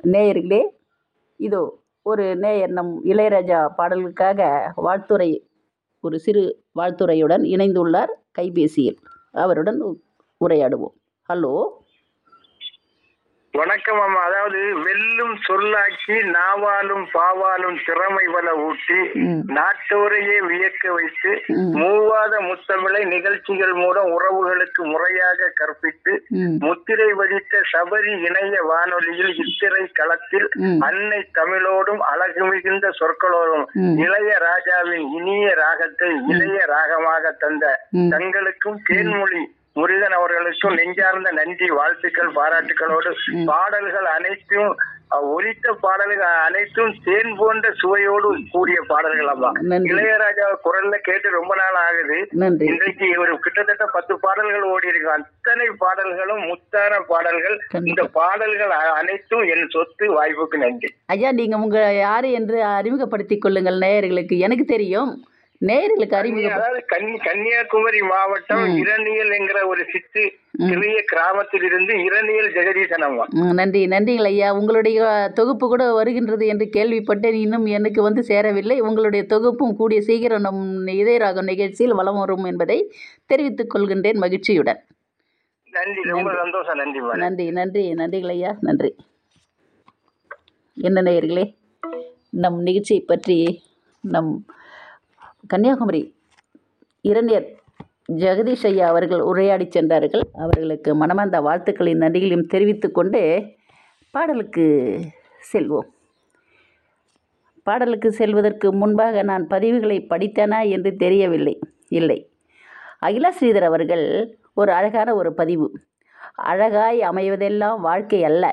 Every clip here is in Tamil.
நேயர்களே இதோ ஒரு நேயர் நம் இளையராஜா பாடலுக்காக வாழ்த்துரை ஒரு சிறு வாழ்த்துரையுடன் இணைந்துள்ளார் கைபேசியில் அவருடன் உ- உரையாடுவோம் ஹலோ வணக்கம் அம்மா அதாவது வெல்லும் சொல்லாக்கி நாவாலும் பாவாலும் திறமை பல ஊட்டி ம் நாட்டோரையே வியக்க வைத்து ம். மூவாத முத்தமிழை நிகழ்ச்சிகள் மூலம் உறவுகளுக்கு முறையாக கற்பித்து ம் முத்திரை வடித்த சபரி இணைய வானொலியில் இத்திரை களத்தில் ம். அன்னை தமிழோடும் அழகு மிகுந்த சொற்களோடும் ம். இளைய ராஜாவின் இனிய ராகத்தை இளைய ராகமாக தந்த ம். தங்களுக்கும் தேன்மொழி முருகன் அவர்களுக்கும் நெஞ்சார்ந்த நன்றி வாழ்த்துக்கள் பாராட்டுகளோடு பாடல்கள் அனைத்தும் அஹ், ஒலித்த பாடல்கள் அனைத்தும் தேன் போன்ற சுவையோடு கூடிய பாடல்கள் அம்மா நன்றி. இளையராஜா குரல்ல கேட்டு ரொம்ப நாள் ஆகுது நன்றி இன்றைக்கு ஒரு கிட்டத்தட்ட பத்து பாடல்கள் ஓடி இருக்கு அத்தனை பாடல்களும் முத்தான பாடல்கள் கண்டிப்பா. இந்த பாடல்கள் அ- அனைத்தும் என் சொத்து வாய்ப்புக்கு நன்றி ஐயா நீங்கள் உங்கள் யார் என்று அறிமுகப்படுத்திக் கொள்ளுங்கள் நேயர்களுக்கு எனக்கு தெரியும் நேயர்களுக்கு அறிமுக அதாவது கன்னி கன்னியாகுமரி மாவட்டம் இரணியல் என்கிற ஒரு சித்து சிறிய கிராமத்தில் இருந்து இரணியல் ஜெகதீசன் அம்மா ம், நன்றி நன்றிகள் ஐயா உங்களுடைய தொகுப்பு கூட வருகின்றது என்று கேள்விப்பட்டேன் இன்னும் எனக்கு வந்து சேரவில்லை உங்களுடைய தொகுப்பும் கூடிய சீக்கிரம் நம் இதயராகம் நிகழ்ச்சியில் வலம் வரும் என்பதை தெரிவித்துக் கொள்கின்றேன் மகிழ்ச்சியுடன் நன்றி ரொம்ப சந்தோஷம் நன்றி மேடம் நன்றி நன்றி நன்றிகள் ஐயா நன்றி என்ன நேயர்களே நம் நிகழ்ச்சியை பற்றி நம் கன்னியாகுமரி இரண்டியர் ஜெகதீஷ் ஐயா அவர்கள் உரையாடி சென்றார்கள் அவர்களுக்கு மனமார்ந்த வாழ்த்துக்களின் நன்றிகளையும் தெரிவித்துக் கொண்டு பாடலுக்கு செல்வோம் பாடலுக்கு செல்வதற்கு முன்பாக நான் பதிவுகளை படித்தேனா என்று தெரியவில்லை இல்லை அகிலா ஸ்ரீதர் அவர்கள் ஒரு அழகான ஒரு பதிவு அழகாய் அமைவதெல்லாம் வாழ்க்கை அல்ல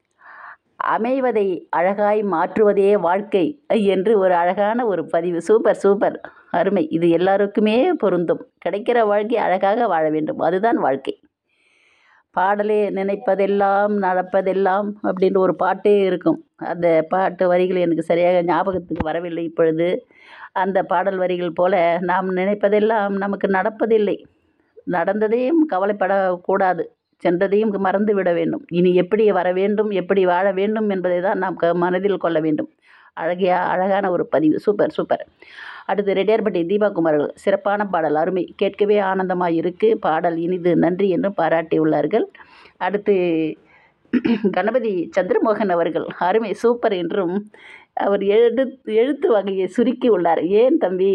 அமைவதை அழகாய் மாற்றுவதே வாழ்க்கை என்று ஒரு அழகான ஒரு பதிவு சூப்பர் சூப்பர் அருமை இது எல்லாருக்குமே பொருந்தும் கிடைக்கிற வாழ்க்கை அழகாக வாழ வேண்டும் அதுதான் வாழ்க்கை பாடலே நினைப்பதெல்லாம் நடப்பதெல்லாம் அப்படின்ற ஒரு பாட்டே இருக்கும் அந்த பாட்டு வரிகள் எனக்கு சரியாக ஞாபகத்துக்கு வரவில்லை இப்பொழுது அந்த பாடல் வரிகள் போல நாம் நினைப்பதெல்லாம் நமக்கு நடப்பதில்லை நடந்ததையும் கவலைப்படக்கூடாது சென்றதையும் மறந்து விட வேண்டும் இனி எப்படி வர வேண்டும் எப்படி வாழ வேண்டும் என்பதை தான் நாம் க மனதில் கொள்ள வேண்டும் அழகியா அழகான ஒரு பதிவு சூப்பர் சூப்பர் அடுத்து ரெட்டியார்பட்டி தீபா குமார் அவர்கள் சிறப்பான பாடல் அருமை கேட்கவே ஆனந்தமாக இருக்கு பாடல் இனிது நன்றி என்று பாராட்டியுள்ளார்கள் அடுத்து கணபதி சந்திரமோகன் அவர்கள் அருமை சூப்பர் என்றும் அவர் எழுத்து எழுத்து வகையை சுருக்கி உள்ளார் ஏன் தம்பி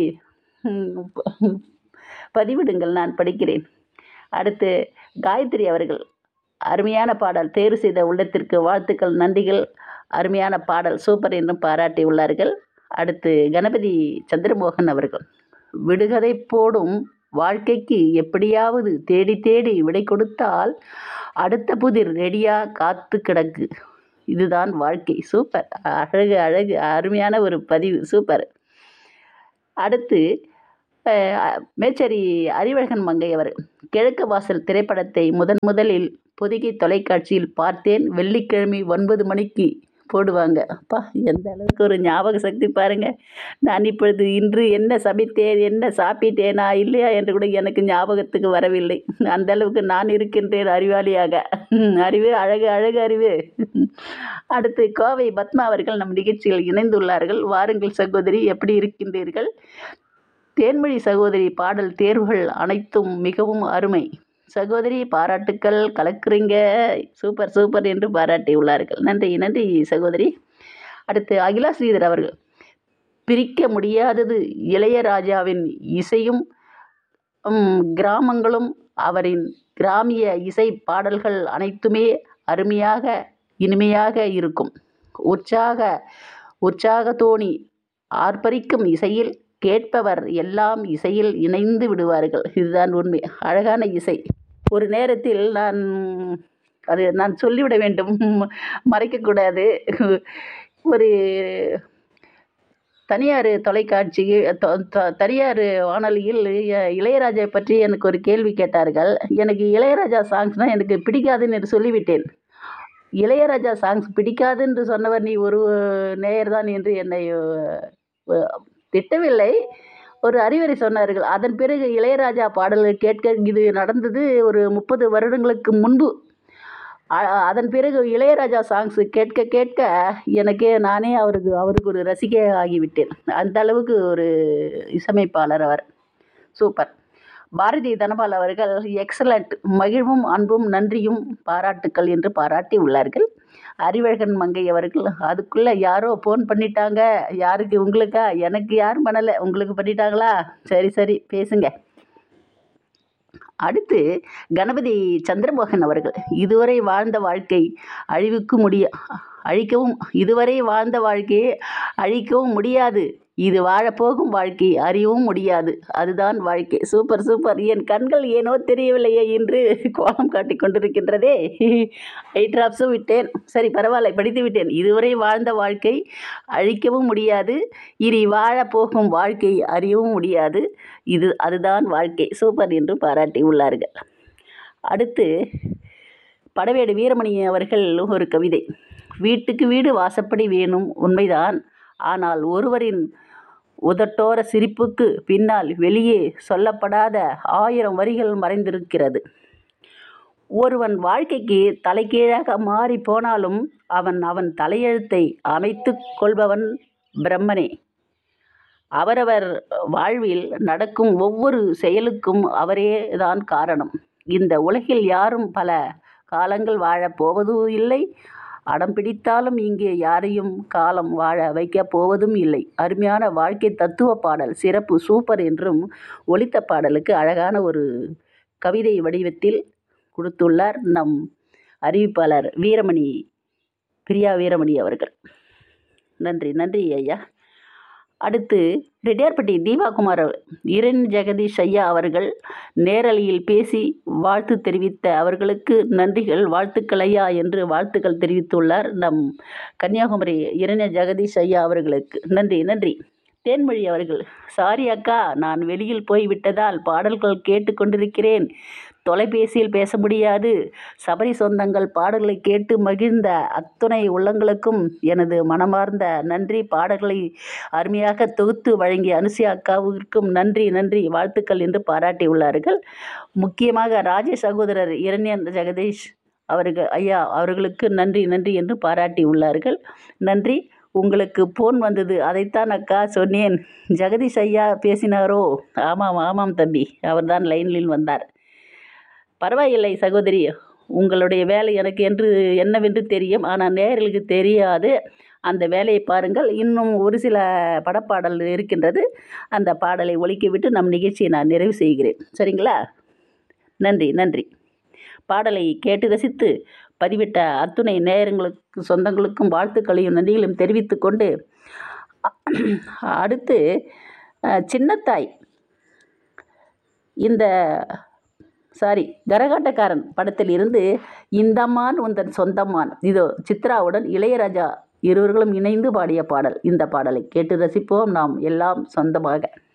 ம், பதிவிடுங்கள் நான் படிக்கிறேன் அடுத்து காயத்ரி அவர்கள் அருமையான பாடல் தேர்வு செய்த உள்ளத்திற்கு வாழ்த்துக்கள் நன்றிகள் அருமையான பாடல் சூப்பர் என்றும் பாராட்டி உள்ளார்கள் அடுத்து கணபதி சந்திரமோகன் அவர்கள் விடுகதை போடும் வாழ்க்கைக்கு எப்படியாவது தேடி தேடி விடை கொடுத்தால் அடுத்த புதிர் ரெடியா காத்து கிடக்கு இதுதான் வாழ்க்கை சூப்பர் அழகு அழகு அருமையான ஒரு பதிவு சூப்பர் அடுத்து அஹ், மேச்சேரி அறிவழகன் மங்கை அவர் கிழக்கு வாசல் திரைப்படத்தை முதன் முதலில் பொதிகை தொலைக்காட்சியில் பார்த்தேன் வெள்ளிக்கிழமை ஒன்பது மணிக்கு போடுவாங்க அப்பா எந்த அளவுக்கு ஒரு ஞாபக சக்தி பாருங்க நான் இப்பொழுது இன்று என்ன சமைத்தேன் என்ன சாப்பிட்டேனா இல்லையா என்று கூட எனக்கு ஞாபகத்துக்கு வரவில்லை அந்த அளவுக்கு நான் இருக்கின்றேன் அறிவாளியாக ம், அறிவு அழகு அழகு அறிவு அடுத்து கோவை பத்மா அவர்கள் நம் நிகழ்ச்சியில் இணைந்துள்ளார்கள் வாருங்கள் சகோதரி எப்படி இருக்கின்றீர்கள் தேன்மொழி சகோதரி பாடல் தேர்வுகள் அனைத்தும் மிகவும் அருமை சகோதரி பாராட்டுக்கள் கலக்குறீங்க சூப்பர் சூப்பர் என்று பாராட்டியுள்ளார்கள் நன்றி நன்றி சகோதரி அடுத்து அகிலா ஸ்ரீதர் அவர்கள் பிரிக்க முடியாதது இளையராஜாவின் இசையும் ம், கிராமங்களும் அவரின் கிராமிய இசை பாடல்கள் அனைத்துமே அருமையாக இனிமையாக இருக்கும் உற்சாக உற்சாக தோணி ஆர்ப்பரிக்கும் இசையில் கேட்பவர் எல்லாம் இசையில் இணைந்து விடுவார்கள் இதுதான் உண்மை அழகான இசை ஒரு நேரத்தில் நான் அது நான் சொல்லிவிட வேண்டும் மறைக்கக்கூடாது ஒரு தனியார் தொலைக்காட்சி தொ- தொ- தனியார் வானொலியில் இ- இளையராஜா பற்றி எனக்கு ஒரு கேள்வி கேட்டார்கள் எனக்கு இளையராஜா சாங்ஸ்னால் எனக்கு பிடிக்காதுன்னு என்று சொல்லிவிட்டேன் இளையராஜா சாங்ஸ் பிடிக்காது என்று சொன்னவர் நீ ஒரு நேயர் தான் என்று என்னை அஹ், திட்டவில்லை ஒரு அறிவுரை சொன்னார்கள் அதன் பிறகு இளையராஜா பாடல்கள் கேட்க இது நடந்தது ஒரு முப்பது வருடங்களுக்கு முன்பு அ- அதன் பிறகு இளையராஜா சாங்ஸ் கேட்க கேட்க எனக்கே நானே அவருக்கு அவருக்கு ஒரு ரசிகை ஆகிவிட்டேன் அந்த அளவுக்கு ஒரு இசையமைப்பாளர் அவர் சூப்பர் பாரதி தனபால் அவர்கள் எக்ஸலண்ட் மகிழ்வும் அன்பும் நன்றியும் பாராட்டுக்கள் என்று பாராட்டி உள்ளார்கள் அறிவழகன் மங்கை அவர்கள் அதுக்குள்ளே யாரோ ஃபோன் பண்ணிட்டாங்க யாருக்கு உங்களுக்கா எனக்கு யாரும் பண்ணலை உங்களுக்கு பண்ணிட்டாங்களா சரி சரி பேசுங்க அடுத்து கணபதி சந்திரமோகன் அவர்கள் இதுவரை வாழ்ந்த வாழ்க்கை அழிவுக்கு முடிய அழிக்கவும் இதுவரை வாழ்ந்த வாழ்க்கையை அழிக்கவும் முடியாது இது வாழப்போகும் வாழ்க்கை அறியவும் முடியாது அதுதான் வாழ்க்கை சூப்பர் சூப்பர் என் கண்கள் ஏனோ தெரியவில்லையே என்று கோலம் காட்டிக் கொண்டிருக்கின்றதே ஐ ட்ராப்ஸும் விட்டேன் சரி பரவாயில்ல படித்து விட்டேன் இதுவரை வாழ்ந்த வாழ்க்கை அழிக்கவும் முடியாது இனி வாழப்போகும் வாழ்க்கை அறியவும் முடியாது இது அதுதான் வாழ்க்கை சூப்பர் என்று பாராட்டி உள்ளார்கள் அடுத்து படவேடு வீரமணி அவர்கள் ஒரு கவிதை வீட்டுக்கு வீடு வாசப்படி வேணும் உண்மைதான் ஆனால் ஒருவரின் உதட்டோர சிரிப்புக்கு பின்னால் வெளியே சொல்லப்படாத ஆயிரம் வரிகள் மறைந்திருக்கிறது ஒருவன் வாழ்க்கைக்கு தலைகீழாக மாறி போனாலும் அவன் அவன் தலையெழுத்தை அமைத்து கொள்பவன் பிரம்மனே அவரவர் வாழ்வில் நடக்கும் ஒவ்வொரு செயலுக்கும் அவரே தான் காரணம் இந்த உலகில் யாரும் பல காலங்கள் வாழப் போவதும் இல்லை அடம் பிடித்தாலும் இங்கே யாரையும் காலம் வாழ வைக்கப் போவதும் இல்லை அருமையான வாழ்க்கை தத்துவ பாடல் சிறப்பு சூப்பர் என்றும் ஒலித்த பாடலுக்கு அழகான ஒரு கவிதை வடிவத்தில் கொடுத்துள்ளார் நம் அறிவிப்பாளர் வீரமணி பிரியா வீரமணி அவர்கள் நன்றி நன்றி ஐயா அடுத்து ரெட்டியார்பட்டி தீபாகுமார் இரண் ஜெகதீஷ் ஐயா அவர்கள் நேரலையில் பேசி வாழ்த்து தெரிவித்த அவர்களுக்கு நன்றிகள் வாழ்த்துக்கள் ஐயா என்று வாழ்த்துக்கள் தெரிவித்துள்ளார் நம் கன்னியாகுமரி இரண்ய ஜெகதீஷ் ஐயா அவர்களுக்கு நன்றி நன்றி தேன்மொழி அவர்கள் சாரி அக்கா நான் வெளியில் போய் விட்டதால் பாடல்கள் கேட்டுக்கொண்டிருக்கிறேன் தொலைபேசியில் பேச முடியாது சபரி சொந்தங்கள் பாடல்களை கேட்டு மகிழ்ந்த அத்துணை உள்ளங்களுக்கும் எனது மனமார்ந்த நன்றி பாடல்களை அருமையாக தொகுத்து வழங்கிய அனுசியா அக்காவிற்கும் நன்றி நன்றி வாழ்த்துக்கள் என்று பாராட்டியுள்ளார்கள் முக்கியமாக ராஜேஷ் சகோதரர் இரண்யன் ஜெகதீஷ் அவர்கள் ஐயா அவர்களுக்கு நன்றி நன்றி என்று பாராட்டி உள்ளார்கள் நன்றி உங்களுக்கு ஃபோன் வந்தது அதைத்தான் அக்கா சொன்னேன் ஜெகதீஷ் ஐயா பேசினாரோ ஆமாம் ஆமாம் தம்பி அவர்தான் லைனில் வந்தார் பரவாயில்லை சகோதரி உங்களுடைய வேலை எனக்கு என்று என்னவென்று தெரியும் ஆனால் நேயர்களுக்கு தெரியாது அந்த வேலையை பாருங்கள் இன்னும் ஒரு சில படப்பாடல் இருக்கின்றது அந்த பாடலை ஒலிக்க விட்டு நம் நிகழ்ச்சியை நான் நிறைவு செய்கிறேன் சரிங்களா நன்றி நன்றி பாடலை கேட்டு ரசித்து பதிவிட்ட அத்துணை நேயர்களுக்கு சொந்தங்களுக்கும் வாழ்த்துக்களையும் நன்றிகளையும் தெரிவித்துக் கொண்டு அடுத்து அஹ், சின்னத்தாய் இந்த சாரி கரகாட்டக்காரன் படத்தில் இருந்து இந்தம்மான் உந்தன் சொந்தம்மான் இதோ சித்ராவுடன் இளையராஜா இருவர்களும் இணைந்து பாடிய பாடல் இந்த பாடலை கேட்டு ரசிப்போம் நாம் எல்லாம் சொந்தமாக